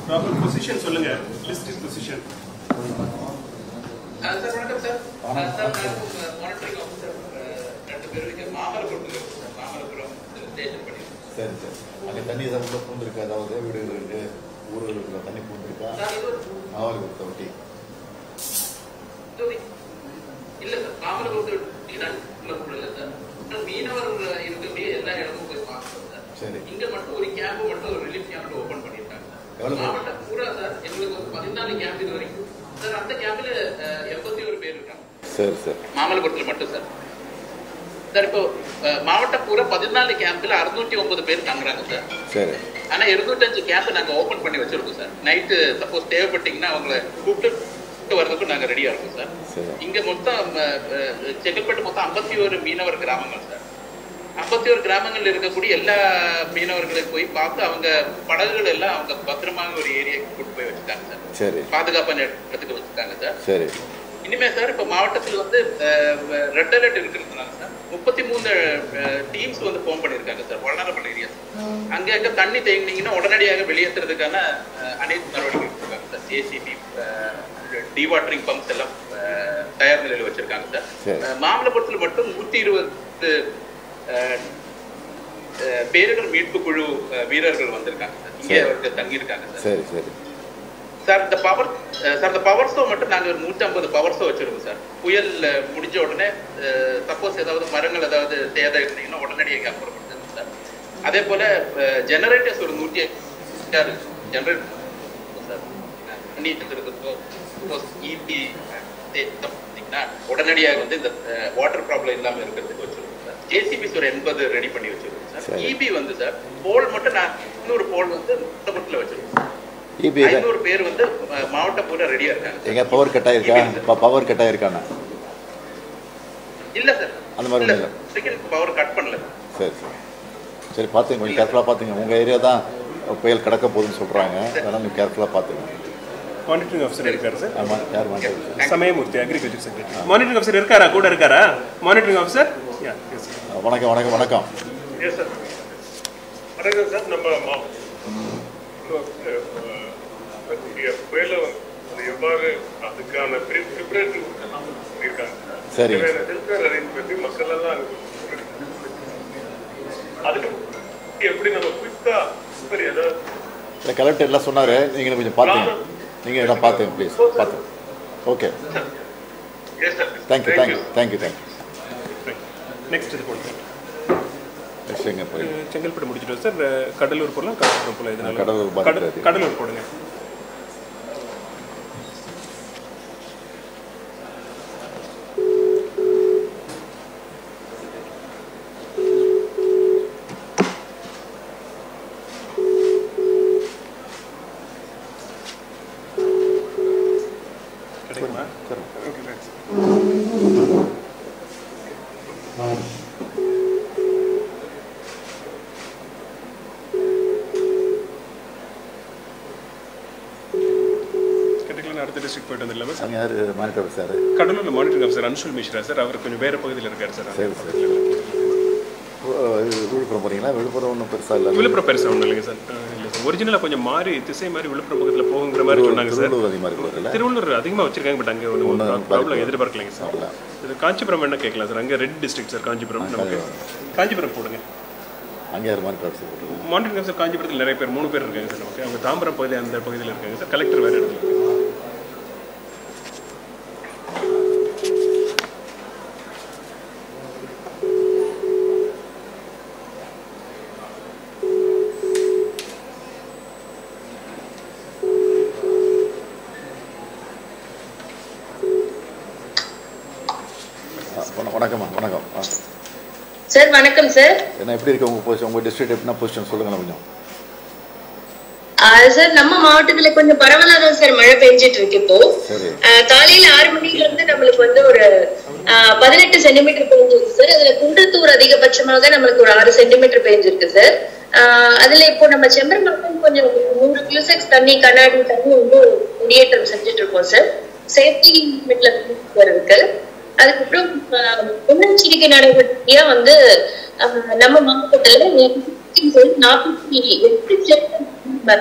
Proper position சொல்லுங்க district position sir வணக்கம் sir sir நான் மானிட்டரிங் ஆஃபீஸர் ரெண்டு பேருக்கு மாமல்லபுரத்தில் சார் மாமல்லபுரம் ஸ்டேஷன் பண்ணியிருக்கேன் சரி சரி அங்கே தண்ணி ஏதாவது உள்ள பூந்துருக்கா அதாவது வீடுகளுக்கு ஊர்களுக்குள்ள தண்ணி பூந்துருக்கா சார் இது ஒரு மாவட்ட ஒட்டி இது ஒரு- இல்ல சார் மாமல்லபுரத்தில் உள்ள இல்லை சார் ஆனால் மீனவர் இருக்கக்கூடிய எல்லா இடமும் போய் பார்க்கணும் சார் சரி இங்க மட்டும் ஒரு கேம்ப் மட்டும் ஒரு ரிலீஃப் கேம்ப் ஓபன் பண்ணிருக்காங்க எவ்வளவு சார் பேர்? மாவட்டம் பூரா சார் எங்களுக்கு ஒரு பதினாலு கேம்ப் இது வரைக்கும் சார் அந்த கேம்ப்ல எண்பத்தி ஒரு பேர் இருக்காங்க சரி சரி மாமல்லபுரத்தில் மட்டும் சார் சார் இப்போ அஹ், மாவட்டம் பூரா பதினாலு கேம்ப்ல அறுநூத்தி ஒன்பது பேர் தங்குறாங்க சார் சரி ஆனா இருநூத்தஞ்சு கேம்ப் நாங்க ஓபன் பண்ணி வச்சிருக்கோம் சார் நைட்டு சப்போஸ் தேவைப்பட்டீங்கன்னா அவங்கள கூப்பிட்டு வர்றதுக்கும் நாங்க ரெடியா இருக்கோம் சார் சரி இங்க மொத்தம் அஹ், அஹ், செங்கல்பட்டு மொத்தம் ஐம்பத்தி ஒரு மீனவர் கிராமங்கள் சார் ஐம்பத்தி ஒரு கிராமங்கள்ல இருக்கக்கூடிய எல்லா மீனவர்களையும் போய் பார்த்து அவங்க படகுகள் எல்லாம் அவங்க பத்திரமாக ஒரு ஏரியாக்கு கூட்டு போய் வச்சுட்டாங்க சார் சரி பாதுகாப்பான இடத்துக்கு வச்சுட்டாங்க சார் சரி இனிமே சார் இப்ப மாவட்டத்தில் வந்து ரெட் அலர்ட் இருக்கிறதுனால சார் முப்பத்தி மூணு டீம்ஸ் வந்து ஃபோன் பண்ணியிருக்காங்க சார் வளனரபிள் ஏரியாஸ் அங்க அங்க தண்ணி தேங்கினீங்கன்னா உடனடியாக வெளியேற்றுறதுக்கான அஹ், அனைத்து நடவடிக்கை எடுத்திருக்காங்க சார் ஜேசிபி டிவாட்டரிங் பம்ப்ஸ் எல்லாம் அஹ், தயார் நிலையில் வச்சிருக்காங்க சார் சரி. அஹ், மாமல்லபுரத்தில் மட்டும் நூத்தி இருபது பேர்கள் மீட்பு குழு அஹ், வீரர்கள் வந்திருக்காங்க சார் இங்கே சரி. அவர்கள் தங்கியிருக்காங்க சார் சரி சரி சார் இந்த பவர் சார் இந்த பவர் ஷோ மட்டும் நாங்க ஒரு நூற்றி ஐம்பது பவர் ஷோ வச்சிருக்கோம் சார் புயல் அஹ், முடிஞ்ச உடனே சப்போஸ் ஏதாவது மரங்கள் ஏதாவது சேதம் இருந்தீங்கன்னா உடனடியாக அப்புறப்படுத்துங்க சார் அதே போல ஜெனரேட்டர்ஸ் ஒரு நூற்றி ஆறு ஜெனரேட்டர் சார் நீட்டு இருக்கிறதோ இபி பார்த்தீங்கன்னா உடனடியாக வந்து இந்த வாட்டர் ப்ராப்ளம் இல்லாம இருக்கிறதுக்கு வச்சிருக்கோம் சார் ஜேசிபிஸ் ஒரு எண்பது ரெடி பண்ணி வச்சிருக்கோம் சார் சரி. இபி வந்து சார் போல் மட்டும் நான் இன்னொரு போல் வந்து முட்டப்பட்டில் வச்சிருக்கோம் சார் இபி ஐநூறு பேர் வந்து அஹ், மாவட்டம் பூரா ரெடியா இருக்காங்க எங்க பவர் கட் ஆயிருக்கா இப்போ பவர் கட் ஆயிருக்காண்ணா இல்ல சார் அந்த மாதிரி இல்ல இல்ல. சார் செகண்ட் பவர் கட் பண்ணல சரி சரி சரி பார்த்துங்க கொஞ்சம் கேர்ஃபுல்லாக பார்த்துங்க உங்கள் ஏரியா தான் புயல் கிடக்க போகுதுன்னு சொல்கிறாங்க அதனால் நீங்கள் கேர்ஃபுல்லாக பார்த்துங்க மானிட்டரிங் ஆஃபீஸர் இருக்காரு சார் ஆமாம் யார் மாட்டேன் Samayamurthy agriculture secretary monitoring officer இருக்காரா கூட இருக்காரா மானிட்டரிங் ஆஃபீஸர் யா எஸ் வணக்கம் வணக்கம் வணக்கம் எஸ் சார் வணக்கம் சார் நம்ம மா- அஹ், புயல அது எவ்வாறு அதுக்கான ப்ரிப்பரேட்டிவ் இருக்காங்க சரி. ஹெல்த் அரேஞ்ச் பண்ணி மக்கள் எல்லாம் அதுக்கு எப்படி நம்ம குயிக்கா சரி ஏதாவது இல்லை கலெக்டர் எல்லாம் சொன்னார் நீங்கள் கொஞ்சம் பார்த்துங்க நீங்கள் எல்லாம் பார்த்துங்க ப்ளீஸ் பார்த்து okay yes sir thank you thank you thank you thank you next இது போடுங்க நெக்ஸ்ட் எங்கே போய் அஹ், செங்கல்பட்டு முடிச்சிட்டோம் சார் அஹ், கடலூர் போடலாம் காஞ்சிபுரம் போடலாம் இதனால கடலூர் கட- பாதிக்காது. கடலூர் போடுங்க கிடைக்குமா ஓகே தேங்க்ஸ் கிடைக்கலன்னு அடுத்த டிஸ்ட்ரிக்ட் போயிட்டு வந்துடலாமா சார் அங்கே யார் மானிட்டர் சார் கடலூர்ல monitoring officer Anshul Mishra sir அவர் கொஞ்சம் வேற பகுதியில் இருக்காரு சார் சரி, சரி. விழுப்புரம் போகிறீங்களா விழுப்புரம் ஒன்றும் பெருசாக இல்லை விழுப்புரம் பெருசா ஒன்றும் இல்லைங்க சார் அஹ் இல்லை சார் ஒரிஜினலாக கொஞ்சம் மாறி திசை மாதிரி விழுப்புரம் பக்கத்தில் போகுங்கிற மாதிரி சொன்னாங்க சார் திருவள்ளூர் அதிகமாக இருக்கிறதுல திருவள்ளூர் அதிகமாக வச்சிருக்காங்க பட் அங்கே ஒன்றும் ஒண்ணும் ப்ராப்ளம் எதிர்பார்க்கலைங்க சார் இல்லை இது காஞ்சிபுரம் என்ன கேட்கலாம் சார் அங்கே ரெட் டிஸ்ட்ரிக்ட் சார் காஞ்சிபுரம் நமக்கு காஞ்சிபுரம் போடுங்க அங்கே யார் மானிட்டர் சார் மானிட்டரிங் ஆஃபீஸர் காஞ்சிபுரத்தில் நிறைய பேர் மூணு பேர் இருக்காங்க சார் நமக்கு அவங்க தாம்பரம் பகுதி அந்த பகுதியில் இருக்காங்க சார் கலெக்டர் வேறு இடத்துல இருக்காங்க ஆ, வண- வணக்கம்மா வணக்கம் ஆ. சார் வணக்கம் சார் என்ன எப்படி இருக்கு உங்கள் பொசிஷன் உங்கள் டிஸ்ட்ரிக்ட் எப்படின்னா பொசிஷன் சொல்லுங்களேன் கொஞ்சம் ஆஹ் சார் நம்ம மாவட்டத்துல கொஞ்சம் பரவலா தான் சார் மழை பெஞ்சிட்டு இருக்கு இப்போ சரி ஆஹ் காலையில ஆறு மணில இருந்து நம்மளுக்கு வந்து ஒரு ஆஹ் பதினெட்டு சென்டிமீட்டர் பெஞ்சிருக்கு சார் அதுல குன்றத்தூர் அதிகபட்சமாக நம்மளுக்கு ஒரு ஆறு சென்டிமீட்டர் பெஞ்சிருக்கு சார் ஆஹ் அதுல இப்போ நம்ம செம்பரம்பாக்கம் கொஞ்சம் நூறு கியூசெக்ஸ் தண்ணி கண்ணாடி தண்ணி வந்து குடியேற்றம் செஞ்சுட்டு இருக்கோம் சார் சேஃப்டி லிமிட்ல இருக்கு அதுக்கப்புறம் ஆஹ் முன்னெச்சரிக்கை நடவடிக்கையா வந்து ஆஹ் நம்ம மாவட்டத்துல நாற்பத்தி எட்டு சென்டிமீட்டர்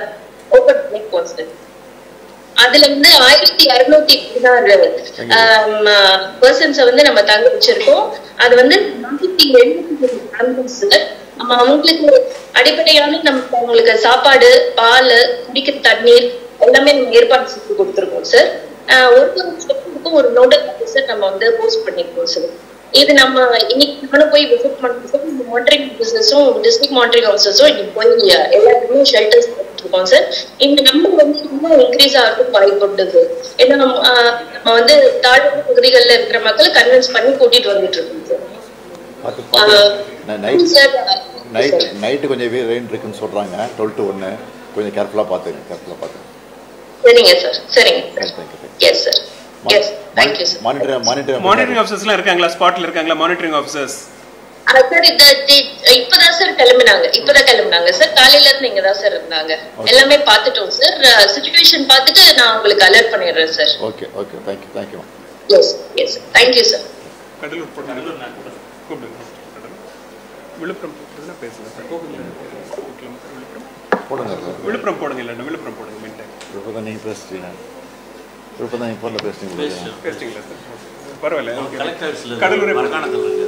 ஓபன் பண்ணிக்குவோம் சார் அதுல வந்து ஆயிரத்தி அறுநூத்தி பதினாறு பர்சன்ஸை வந்து நம்ம தங்க வச்சிருக்கோம் அது வந்து நானூத்தி எழுபத்தி சார் நம்ம அவங்களுக்கு அடிப்படையான நம்ம அவங்களுக்கு சாப்பாடு பால் குடிக்கிற தண்ணீர் எல்லாமே நம்ம ஏற்பாடு செஞ்சு கொடுத்துருக்கோம் சார் ஒரு ஒரு ஸ்டெப்புக்கும் ஒரு நோடல் ஆஃபீஸர் நம்ம வந்து போஸ்ட் பண்ணிருக்கோம் சார் இது நம்ம இன்னைக்கு நானும் போய் விசிட் பண்ணுறோம் மானிட்டரிங் ஆஃபீஸர்ஸும் டிஸ்ட்ரிக்ட் மானிட்டரிங் ஆஃபீஸர்ஸும் இன்னைக்கு போய் எல்லாருக்குமே ஷெல்டர்ஸ் இருக்கோம் சார் இந்த நம்பர் வந்து இன்னும் இன்க்ரீஸ் ஆகிறதுக்கு வாய்ப்பு உண்டு ஏன்னா நம்ம ஆஹ் நம்ம வந்து தாழ்வு பகுதிகளில் இருக்கிற மக்களை கன்வின்ஸ் பண்ணி கூட்டிட்டு வந்துட்டு இருக்கோம் சார் பார்த்து பார்த்து நைட் சார் நைட் நைட்டு கொஞ்சம் ரெயின் இருக்குன்னு சொல்கிறாங்க டுவெல் டு ஒன்று கொஞ்சம் கேர்ஃபுல்லாக பார்த்துங்க கேர்ஃபுல்லாக பார்த்துங்க சரிங்க சார் சரிங்க sir thank you yes sir yes thank you sir monitor monitor monitoring ஆஃபீஸர்ஸ்லாம் இருக்காங்களா ஸ்பாட்ல இருக்காங்களா மானிட்டரிங் ஆஃபீஸர்ஸ் சார் இந்த தி- இப்பதான் சார் கிளம்பினாங்க இப்பதான் கிளம்பினாங்க சார் காலையில இருந்து இங்க தான் சார் இருந்தாங்க எல்லாமே பார்த்துட்டோம் சார் சுச்சுவேஷன் பார்த்துட்டு நான் உங்களுக்கு அலர்ட் பண்ணிடுறேன் sir okay okay thank you thank you yes yes thank you sir Cuddalore போடுங்க கூப்பிடுங்க விழுப்புரம் போட்டுறதுனா பேசுங்க சார் கோவில் விழுப்புரம் போடுங்க சார் விழுப்புரம் போடுங்க இல்லைன்னா விழுப்புரம் போடுங்க மெயின் டைம் இப்போ தான் நீங்கள் பேசுகிறீங்க இப்போ தான் நீங்கள் ஃபோனில் பேசுகிறீங்க பேசுறீங்களா சார் பரவாயில்ல ஓகே கலெக்டர்ஸ்ல கடலூர் மரக்காணத்தில் இருக்கு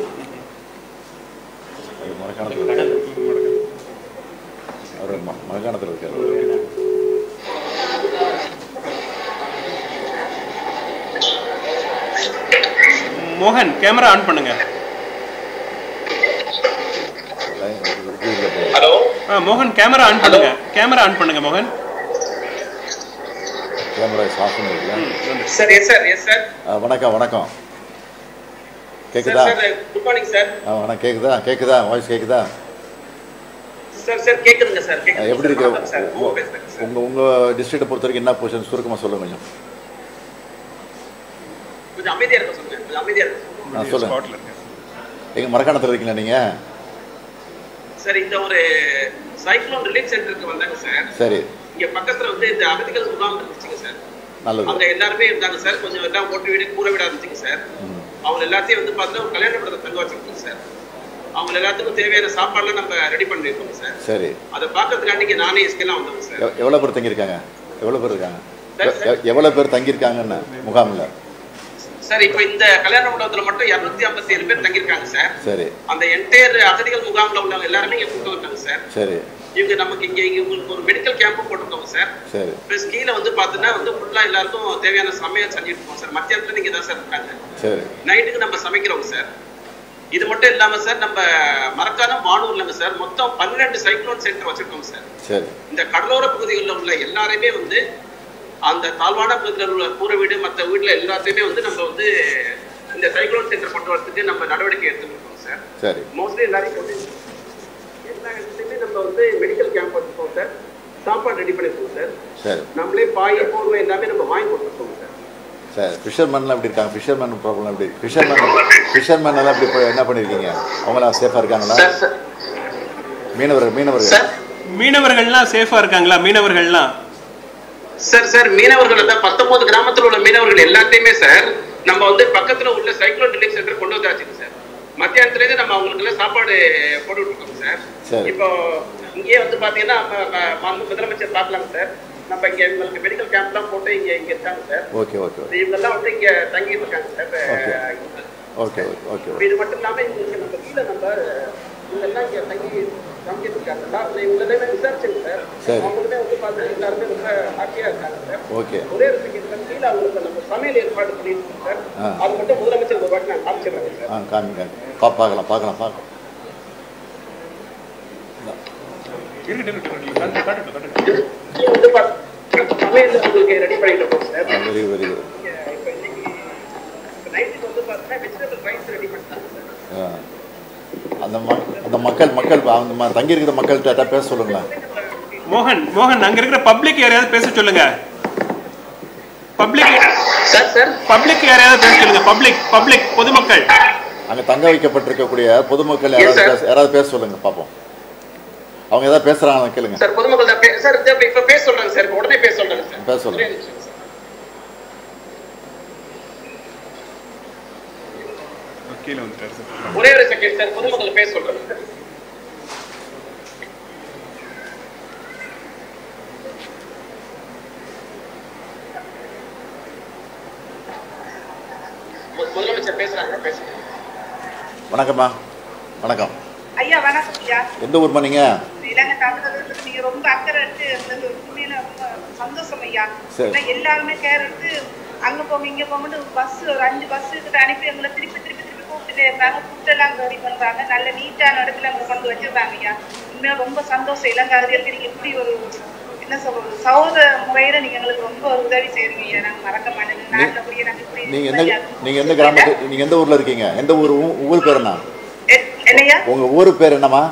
அது மரக்காணத்தில் அவர் ம மரக்காணத்தில் இருக்கார் மோகன் கேமரா ஆன் பண்ணுங்க ஹலோ ஆ மோகன் கேமரா ஆன் பண்ணுங்க கேமரா ஆன் பண்ணுங்க மோகன் கேமரா ஆஃப் பண்ணிருக்கீங்க sir yes sir yes sir வணக்கம் வணக்கம் சார் கேட்குதா சார் குட் மார்னிங் சார் ஆ வணக்கம் கேட்குதா கேட்குதா வாய்ஸ் கேட்குதா சார் சார் கேக்குதுங்க சார் ஆ, எப்படி இருக்கு சார் உங்க பேசுறேங்க சார் உங்கள் உங்கள் டிஸ்ட்ரிக்டை பொறுத்த வரைக்கும் என்ன பொசிஷன் சுருக்கமாக சொல்லுங்க கொஞ்சம் கொஞ்சம் அமைதியா இருக்க சொல்லுங்க கொஞ்சம் அமைதியா இருக்க சொல்லுங்க ஆ சொல்லுங்கள் ஸ்பாட்ல இருக்கேன் எங்கள் மரக்காணத்தில் இருக்கீங்களா நீங்கள் சார் இந்த ஒரு சைக்ளோன் ரிலீஃப் சென்டருக்கு வந்தாங்க சார் சரி இங்க பக்கத்துல வந்து இந்த அகதிகள் முகாம் இருந்துச்சுங்க சார் நல்லது அங்க எல்லாருமே இருந்தாங்க சார் கொஞ்சம் எல்லாம் ஓட்டு வீடு கூரை வீடா இருந்துச்சுங்க சார் ம் அவங்க எல்லாத்தையும் வந்து பார்த்தீங்கன்னா ஒரு கல்யாண படத்தை தங்க வச்சிருக்கோம் சார் அவங்க எல்லாத்துக்கும் தேவையான சாப்பாடுலாம் நம்ம ரெடி பண்ணிருக்கோம் சார் சரி அதை பார்க்கறதுக்காண்டி இங்க நானே எஸ்கெல்லாம் வந்தோம் சார் எவ்- எவ்வளோ பேர் தங்கியிருக்காங்க எவ்வளோ பேர் இருக்காங்க சார், எவ்- எவ்- எவ்வளோ பேர் தங்கியிருக்காங்கன்னு முகாமில் சார் இப்போ இந்த கல்யாண மண்டபத்துல மட்டும் இருநூத்தி ஐம்பத்தி ஏழு பேர் தங்கியிருக்காங்க சார் சரி அந்த என்டையர் அகதிகள் முகாம்ல உள்ளவங்க எல்லாருமே இங்க கூட்டு வந்தாங்க சார் சரி இவங்க நமக்கு இங்க இங்க உங்களுக்கு ஒரு மெடிக்கல் கேம்பும் போட்டிருக்கோங்க சார் சரி ப்ளஸ் கீழே வந்து பாத்தீங்கன்னா வந்து ஃபுல்லா எல்லாருக்கும் தேவையான சமையல் செஞ்சுட்டு இருக்கோம் சார் மத்தியானத்துல நீங்க தான் சார் இருக்காங்க சரி நைட்டுக்கு நம்ம சமைக்கிறோம் சார் இது மட்டும் இல்லாம சார் நம்ம மரக்கான மானூர்லங்க சார் மொத்தம் பன்னிரெண்டு சைக்ளோன் சென்டர் வச்சிருக்கோம் சார் சரி இந்த கடலோர பகுதிகளில் உள்ள எல்லாருமே வந்து அந்த தாழ்வான பகுதியில் உள்ள கூரை வீடு மற்ற வீட்டுல எல்லாத்தையுமே வந்து நம்ம வந்து இந்த சைக்ளோன் சென்டர் கொண்டு வரதுக்கு நம்ம நடவடிக்கை எடுத்துருக்கோம் சார் சரி மோஸ்ட்லி எல்லாரையும் கொண்டு எல்லா இடத்துலையுமே நம்ம வந்து மெடிக்கல் கேம்ப் வச்சிருக்கோம் சார் சாப்பாடு ரெடி பண்ணிருக்கோம் சார் சரி நம்மளே பாய் போர்வை எல்லாமே நம்ம வாங்கி கொடுத்துருக்கோம் சார் சரி ஃபிஷர்மேன்லாம் எப்படி இருக்காங்க ஃபிஷர்மேன் ப்ராப்ளம் எப்படி ஃபிஷர்மேன் ஃபிஷர்மேன் எல்லாம் எப்படி இப்போ என்ன பண்ணியிருக்கீங்க அவங்களாம் சேஃபாக இருக்காங்களா சார் சார் மீனவர்கள் மீனவர்கள் சார் மீனவர்கள்லாம் சேஃபா இருக்காங்களா மீனவர்கள்லாம் சார் சார் மீனவர்கள் தான் பத்தொன்பது கிராமத்தில் உள்ள மீனவர்கள் எல்லாத்தையுமே சார் நம்ம வந்து பக்கத்துல உள்ள சைக்ளோன் ரிலீஃப் சென்டர் கொண்டு வந்தாச்சுங்க சார் மத்தியானத்துல இருந்து நம்ம அவங்களுக்கு எல்லாம் சாப்பாடு போட்டு இருக்கோம் சார் சரி. இப்போ இங்கேயே வந்து பாத்தீங்கன்னா ம- ம- மாண்பு முதலமைச்சர் பார்க்கலாம் சார் நம்ம இங்க இவங்களுக்கு மெடிக்கல் கேம்ப்லாம் போட்டு இங்க இங்க இருக்காங்க சார் ஓகே ஓகே ஓகே இவங்க எல்லாம் வந்து இங்க தங்கிட்டு இருக்காங்க சார் Okay. அஹ், ஓகே ஓகே ஓகே இப்ப இது மட்டும் இல்லாம இவங்களுக்கு நம்ம கீழே நம்ம இவங்க எல்லாம் இங்க தங்கி தங்கிட்டு இருக்காங்க சார் இவங்க எல்லாமே விசாரிச்சுங்க சார் சரி. அவங்களுமே வந்து பார்த்தீங்கன்னா எல்லாருமே ரொம்ப ஹாப்பியா இருக்காங்க சார் ஓகே ஒரே ஒரு செகண்ட் கீழே அவங்களுக்கு நம்ம சமையல் ஏற்பாடு பண்ணியிருக்கோம் சார் ஆ. அது மட்டும் முதலமைச்சர் ஒரு வாட்டி நான் காமிச்சிடுறேன் சார் ஆ காமி காமி பா பார்க்கலாம் பார்க்கலாம் பார்க்கலாம் இருக்கட்டும் இருக்கட்டும் காட்டு- காட்டட்டும் காட்டட்டும் இது வந்து பாத்தீங்கன்னா சமையல் உங்களுக்கு ரெடி பண்ணிட்டு இருக்கோம் சார் வெரி வெரி குட் இங்க இப்ப இன்னைக்கு நைட்டுக்கு வந்து பார்த்தீங்கன்னா வெஜிடபிள் ரைஸ் ரெடி பண்ணிட்டாங்க சார் அந்த மக் அந்த மக்கள் மக்கள் அந்த ம- தங்கியிருக்கிற மக்கள்கிட்ட பேச சொல்லுங்களேன் மோகன் மோகன் அங்க இருக்கிற பப்ளிக் யாரையாவது பேச சொல்லுங்க பப்ளிக் சார் சார் பப்ளிக் யாரையாவது பேச சொல்லுங்க பப்ளிக் பப்ளிக் பொதுமக்கள் அங்கே தங்க வைக்கப்பட்டிருக்கக்கூடிய பொதுமக்கள் Yes, யாராவது sir. பேச யாராவது பேச சொல்லுங்க பார்ப்போம் அவங்க ஏதாவது பேசுகிறாங்க கேளுங்க சார் பொதுமக்கள் தான் பே- சார் இதோ இப்ப பேச சொல்றாங்க சார் இப்ப உடனே பேச சொல்றாங்க சார் பேச சொல்லுங்க. ஒரே நிமிஷம் சார். கீழே வந்துட்டாரு சார் ஒரே ஒரு செகண்ட் சார் பொதுமக்கள் பேச சொல்றாங்க சார் பேசுறாங்க பேசுங்க வணக்கம்மா வணக்கம் ஐயா வணக்கம் ஐயா எந்த ஊர்மா நீங்கள் இலங்கை தமிழர்களுக்கு நீங்க ரொம்ப அக்கறை எடுத்து இருந்தது உண்மையில ரொம்ப சந்தோஷம் ஐயா சரி. ஏன்னா எல்லாருமே கேர் எடுத்து அங்க போங்க இங்க போங்கன்னு பஸ் ஒரு அஞ்சு பஸ் கிட்ட அனுப்பி எங்களை திருப்பி திருப்பி திருப்பி கூப்பிட்டுட்டே இருந்தாங்க ஃபுட் எல்லாம் ரெடி பண்றாங்க நல்ல நீட்டான இடத்துல அங்க கொண்டு வச்சிருக்காங்க ஐயா உண்மையா ரொம்ப சந்தோஷம் இலங்காதிகளுக்கு நீங்க இப்படி ஒரு என்ன சொல்றது சகோதர முறையில நீங்க எங்களுக்கு ரொம்ப ஒரு உதவி செய்றீங்க ஐயா நாங்க மறக்க மாட்டேங்க நல்லபடியா நாங்க இப்படி நீங்கள் எந்த நிம்மதியா நீங்கள் எந்த கிராமத்து நீங்கள் எந்த ஊரில் இருக்கீங்க எந்த ஊர் ஊ- ஊர் பேர் என்ன எ- என்னய்யா உங்கள் ஊர் பேர் என்னம்மா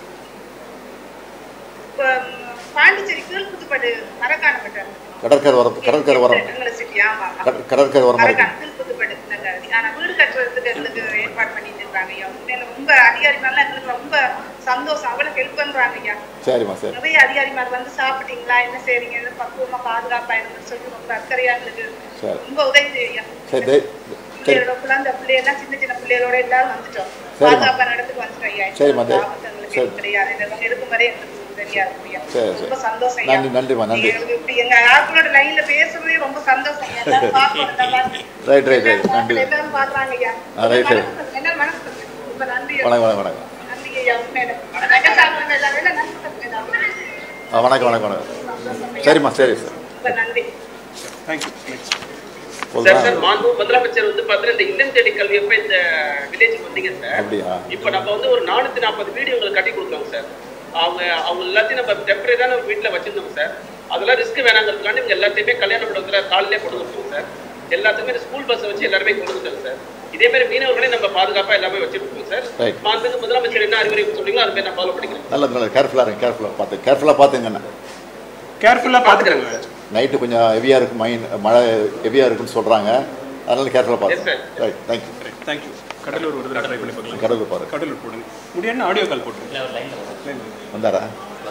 இப்ப, ம், பாண்டிச்சேரி கீழ்குத்துப்பட்டு மரக்காணப்பட்ட கடற்கரை வரம் கடற்கரை வரம் எங்களை சிட்டி ஆமா ஆமா கட- கடற்கரை வரம் மாதிரி மரக்காணம் கீழ்குத்துப்பட்டு நகராதி. ஆனா வீடு கட்டுறதுக்கு எங்களுக்கு ஏற்பாடு பண்ணிட்டு இருக்காங்க ஐயா உண்மையில ரொம்ப அதிகாரிமாரெல்லாம் எங்களுக்கு ரொம்ப சந்தோஷம் அவ்வளவு ஹெல்ப் பண்றாங்க ஐயா சரிம்மா சரி நிறைய அதிகாரிமார் வந்து சாப்பிட்டீங்களா என்ன செய்றீங்க என்ன பக்குவமா பாதுகாப்பா இருங்கன்னு சொல்லி ரொம்ப அக்கறையா எங்களுக்கு சரி. ரொம்ப உதவி ஐயா சரி தே- சரி பிள்ளைகளோட குழந்தை பிள்ளையெல்லாம் சின்ன சின்ன பிள்ளைகளோட எல்லாரும் வந்துட்டோம் சரிம்மா. பாதுகாப்பான இடத்துக்கு வந்துட்டோம் ஐயா சரிம்மா, தே- ஆபத்து எங்களுக்கு சரி. எதுவும் கிடையாது இந்த இருக்கும் வரை எங்களுக்கு உதவியா இருக்கும் ஐயா சரி, சரி. ரொம்ப சந்தோஷம் ஐயா நன்றி, நன்றிம்மா, நன்றி. நீங்க எங்களுக்கு இப்படி எங்க ஆட்களோட லைன்ல பேசுறதே ரொம்ப சந்தோஷம் ஐயா எல்லாரும் பார்க்கணும் நல்லா இருக்கு. ரைட் ரைட் ரைட் நன்றி எல்லாரும் பாக்குறாங்க ஐயா ஆ, ரைட், ரைட். மனசு என்ன மனசு ரொம்ப நன்றி ஐயா. வணக்கம் வணக்கம் வணக்கம் நன்றி ஐயா உண்மையில நகைச்சாங்க எல்லாரும் என்ன நன்றி சொல்லுங்க ஐயா. ஆ வணக்கம் வணக்கம் வணக்கம் சரிம்மா சரி சார் ரொம்ப நன்றி தேங்க்யூ நெக்ஸ்ட் சார் போதுமா சார் மாண்பு முதலமைச்சர் வந்து பாத்தீங்கன்னா இந்த இல்லம் தேடி கல்வி எப்ப இந்த வில்லேஜுக்கு வந்தீங்க சார் அப்படியா இப்ப நம்ம வந்து ஒரு நானூத்தி நாற்பது வீடு உங்களுக்கு கட்டி கொடுக்குறோம் சார் அவங்க அவங்க எல்லாத்தையும் நம்ம டெம்பரரியான வீட்டுல வச்சிருந்தோம் சார் அதெல்லாம் ரிஸ்க் வேணாங்கிறதுக்காண்டி இவங்க எல்லாத்தையுமே கல்யாண மண்டபத்துல காலையிலே கொண்டு வந்துருக்கோம் சார் எல்லாத்துக்குமே ஸ்கூல் பஸ் வச்சு எல்லாருமே கொண்டு வந்துட்டோம் சார் இதே மாதிரி மீனவர்களையும் நம்ம பாதுகாப்பா எல்லாமே வச்சிருக்கோம் சார் Right. மாண்புக்கு முதலமைச்சர் என்ன அறிவுரை சொல்றீங்களோ அது மாதிரி நான் ஃபாலோ பண்ணிக்கிறேன் நல்லது நல்லது கேர்ஃபுல்லாக இருங்க கேர்ஃபுல்லாக பார்த்து கேர்ஃபுல்லாக பார்த்துங்கண்ணா கேர்ஃபுல்லாக பார்த்துக்கோங்க நைட்டு கொஞ்சம் ஹெவியாக இருக்கும் மைன் மழை ஹெவியாக இருக்குன்னு சொல்கிறாங்க அதனால கேர்ஃபுல்லாக Yes, sir. பார்த்து ரைட் தேங்க்யூ தேங்க்யூ கடலூர் ஒரு தடவை ட்ரை பண்ணி பார்க்கலாம் கடவுள் பாரு கடலூர் போடுங்க முடியாதுன்னா ஆடியோ கால் போட்டுருங்க வந்தாரா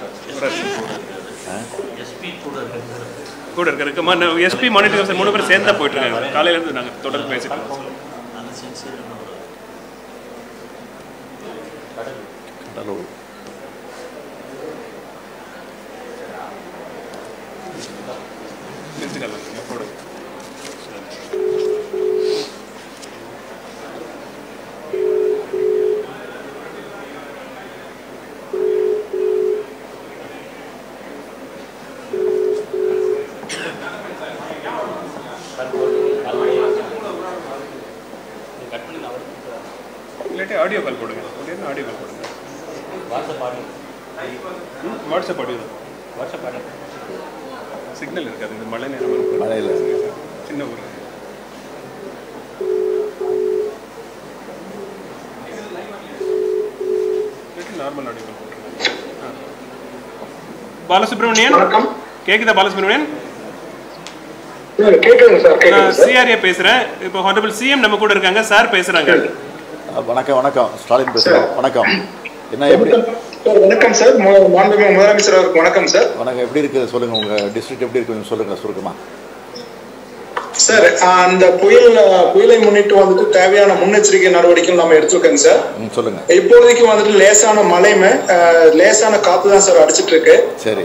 கூட இருக்க இருக்குமா எஸ்பி மானிட்டர் சார் மூணு பேர் சேர்ந்து தான் போயிட்டு இருக்காங்க காலையில இருந்து நாங்கள் தொடர்ந்து பேசிட்டு இருக்கோம் கடலூர் நிறுத்திக்கலாம் போடுங்க இல்லாட்டி ஆடியோ கால் போடுங்க முடியாது ஆடியோ கால் போடுங்க ம், வாட்ஸ்அப் ஆடியோ தான் வாட்ஸ்அப் ஆடியோ சிக்னல் இருக்காது இந்த மழை நேரம் வரும். மழையில் சின்ன ஊர் நார்மல் ஆடியோ கால் போட்டுருங்க ஆ. பாலசுப்ரமணியன் வணக்கம் கேக்குதா பாலசுப்ரமணியன் சார் கேக்குதுங்க சார் நான் கேக்குதுங்க சார் சிஆர்ஏ பேசுறேன் இப்போ ஹானரபிள் சிஎம் நம்ம கூட இருக்காங்க சார் பேசுறாங்க வணக்கம் வணக்கம் ஸ்டாலின் பேசுகிறேன் வணக்கம் என்ன எப்படி சார் வணக்கம் சார் மு- மாண்புமிகு முதலமைச்சர் அவருக்கு வணக்கம் சார் வணக்கம் எப்படி இருக்குது சொல்லுங்கள் உங்கள் டிஸ்ட்ரிக்ட் எப்படி இருக்குன்னு சொல்லுங்கள் சுருக்கமாக சார் ஆஹ், அந்த புயல் ஆஹ், புயலை முன்னிட்டு வந்துட்டு தேவையான முன்னெச்சரிக்கை நடவடிக்கைகள் நம்ம எடுத்திருக்கோங்க சார் ம் சொல்லுங்கள் இப்போதைக்கு வந்துட்டு லேசான மழைமே ஆஹ், லேசான காத்து தான் சார் அடிச்சிட்டு இருக்கு சரி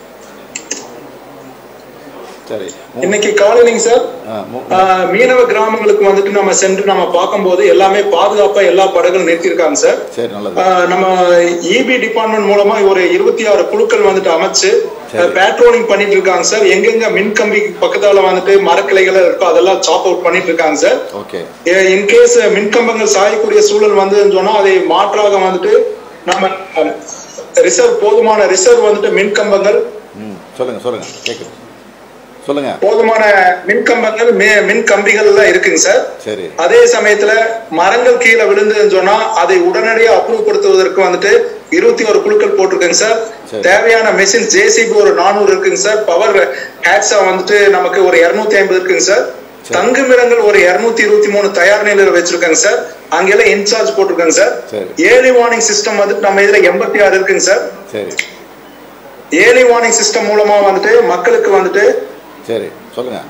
சரி மு- இன்னைக்கு காலையிலங்க சார் ஆ, மு- ஆஹ், மீனவ கிராமங்களுக்கு வந்துட்டு நம்ம சென்று நம்ம பார்க்கும்போது எல்லாமே பாதுகாப்பா எல்லா படகுகளும் நிறுத்தியிருக்காங்க சார் சரி நல்லது ஆஹ் நம்ம இபி டிபார்ட்மெண்ட் மூலமா ஒரு இருபத்தி ஆறு குழுக்கள் வந்துட்டு அமைச்சு சரி. பேட்ரோலிங் பண்ணிட்டு இருக்காங்க சார் எங்கெங்க மின் கம்பி பக்கத்தால வந்துட்டு மரக்கிளைகள் இருக்கோ அதெல்லாம் சாப் அவுட் பண்ணிட்டு இருக்காங்க சார் ஓகே இன்கேஸ் மின்கம்பங்கள் சாயக்கூடிய சூழல் வந்ததுன்னு சொன்னா அதை மாற்றாக வந்துட்டு நம்ம ரிசர்வ் போதுமான ரிசர்வ் வந்துட்டு மின்கம்பங்கள் ம் சொல்லுங்கள் சொல்லுங்கள் கேட்குது சொல்லுங்கள் போதுமான மின்கம்பங்கள் மே- மின் கம்பிகள் எல்லாம் இருக்குங்க சார் சரி அதே சமயத்துல மரங்கள் கீழே விழுந்ததுன்னு சொன்னா அதை உடனடியாக அப்ரூவ் வந்துட்டு இருபத்தி ஒரு குழுக்கள் போட்டிருக்குங்க சார் சரி. தேவையான மெஷின் ஜேசிபி ஒரு நானூறு இருக்குங்க சார் பவர் ஹேட்ஸா வந்துட்டு நமக்கு ஒரு இருநூத்தி ஐம்பது இருக்குங்க சார் சரி. தங்குமிடங்கள் ஒரு இருநூத்தி இருபத்தி மூணு தயார் நிலையில வச்சிருக்காங்க சார் அங்கெல்லாம் இன்சார்ஜ் போட்டிருக்காங்க சார் சரி. ஏர்லி வார்னிங் சிஸ்டம் வந்துட்டு நம்ம இதுல எண்பத்தி ஆறு இருக்குங்க சார் சரி ஏர்லி வார்னிங் சிஸ்டம் மூலமா வந்துட்டு மக்களுக்கு வந்துட்டு சரி சொல்லுங்கள்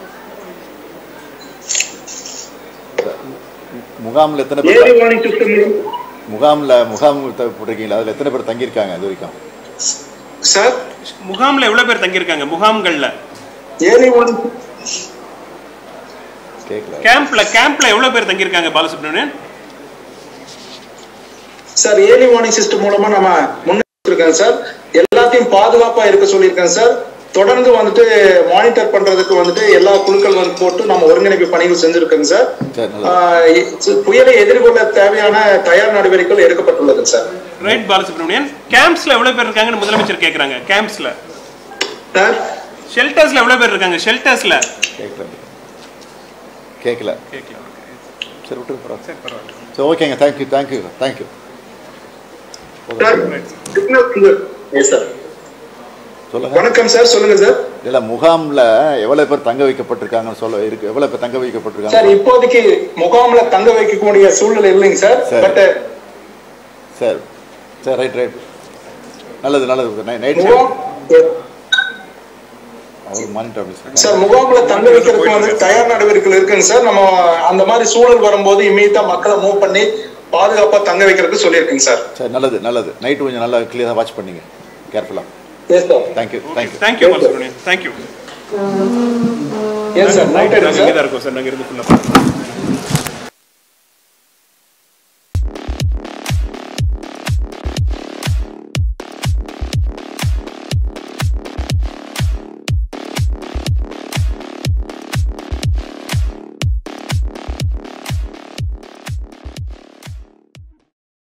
முகாமில் எத்தனை ஏர்லி பேர் வார்னிங் சிஸ்டம் முகாமில் முகாம் த- போட்டிருக்கீங்களா அதில் எத்தனை பேர் தங்கியிருக்காங்க இது வரைக்கும் சார் முகாம்ல எவ்வளவு பேர் தங்கியிருக்காங்க முகாம்கள்ல ஏர்லி வார்னிங் கேட்கல கேம்ப்ல கேம்ப்ல எவ்வளவு பேர் தங்கியிருக்காங்க Balasubramanian sir early warning system மூலமா நம்ம முன்னெடுத்திருக்கோம் சார் எல்லாத்தையும் பாதுகாப்பா இருக்க சொல்லியிருக்கேன் சார் தொடர்ந்து வந்துட்டு மானிட்டர் பண்றதுக்கு வந்துட்டு எல்லா குழுக்கள் வந்து போட்டு நம்ம ஒருங்கிணைப்பு பணிகள் செஞ்சிருக்கோங்க சார் சரி நல்லது ஆஹ் இ- புயலை எதிர்கொள்ள தேவையான தயார் நடவடிக்கைகள் எடுக்கப்பட்டுள்ளது சார் ரைட் பாலசுப்ரமணியன் கேம்ப்ஸ்ல எவ்வளவு பேர் இருக்காங்கன்னு முதலமைச்சர் கேக்குறாங்க கேம்ப்ஸ்ல சார் ஷெல்டர்ஸ்ல எவ்வளவு பேர் இருக்காங்க ஷெல்டர்ஸ்ல கேட்கல கேட்கல கேட்கல சரி விட்டுரு பரவாயில்ல சரி பரவாயில்ல சரி ஓகேங்க thank you thank you thank you sir signal yes sir சொல்லுங்க வணக்கம் சார் சொல்லுங்க சார் இல்ல முகாம்ல எவ்வளவு பேர் தங்க வைக்கப்பட்டிருக்காங்கன்னு சொல்ல இருக்கு எவ்வளவு பேர் தங்க சார் வைக்கப்பட்டிருக்காங்க இப்போதைக்கு முகாம்ல தங்க வைக்கக்கூடிய சூழ்நிலை இல்லைங்க சார் சரி. பட் சரி சரி ரைட் ரைட் நல்லது நல்லது நைட் முகாம் அவர் மானிட்டர் ஆஃபீஸ் சார் முகாம்ல தங்க வைக்கிறதுக்கு வந்து தயார் நடவடிக்கைகள் இருக்குங்க சார் நம்ம அந்த மாதிரி சூழல் வரும்போது இமீடியட்டா மக்களை மூவ் பண்ணி பாதுகாப்பா தங்க வைக்கிறதுக்கு சொல்லியிருக்குங்க சார் சரி நல்லது நல்லது நைட்டு கொஞ்சம் நல்லா கிளியராக வாட்ச் பண்ணீங்க கேர்ஃபுல்லாக yes sir thank you thank you thank you Balasubramanian thank you yes sir night நாங்க இங்கே தான் இருக்கோம் சார் நாங்க இருந்து ஃபுல்லாக